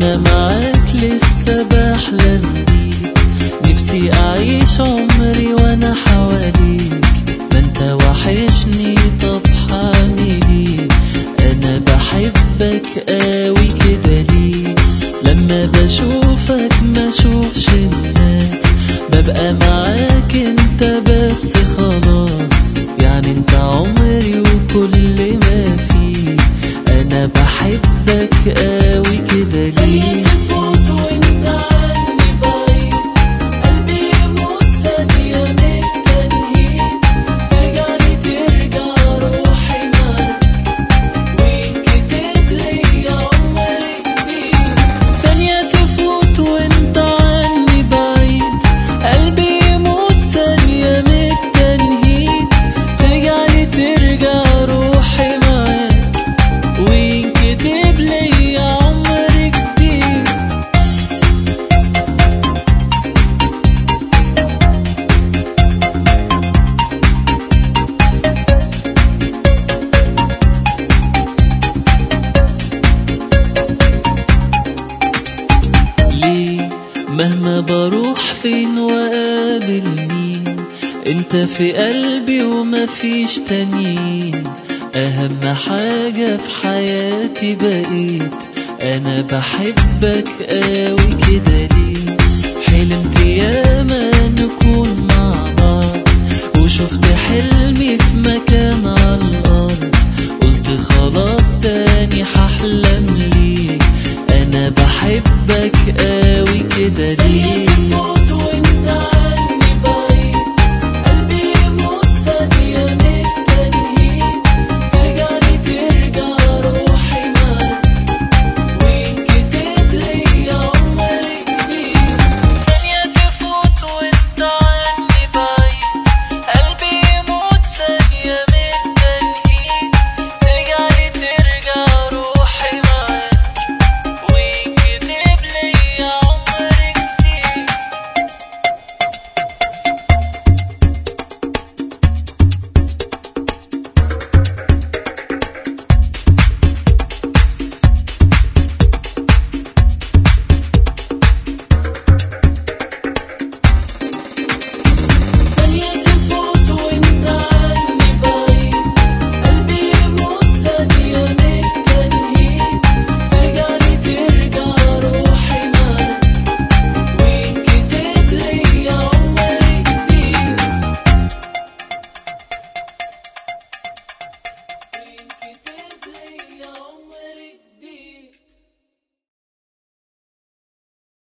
وانا معاك لسه بحلم بيك نفسي اعيش عمري وانا حواليك ما انت وحشني طب حعمل ايه انا بحبك قوي كده ليه لما بشوفك ما اشوفش الناس ببقى معاك انت بس خلاص يعني انت عمري وكل ما فيه انا بحبك قوي كده ليه تفوت وانت عني بعيد قلبي يموت ثانية من التنهيد ترجعلي ترجع روحي معاك وينكتب لي عمري جديد ثانية تفوت وانت عني بعيد قلبي يموت ثانية من التنهيد ترجعلي ترجع روحي معاك وينكتب لي عمر جديد ليه مهما بروح فين وقابل مين انت في قلبي وما فيش تانيين اهم حاجة في حياتي بقيت انا بحبك قوي كده ليه حلمت ياما نكون مع بعض وشفت حلمي في مكان على الارض قلت خلاص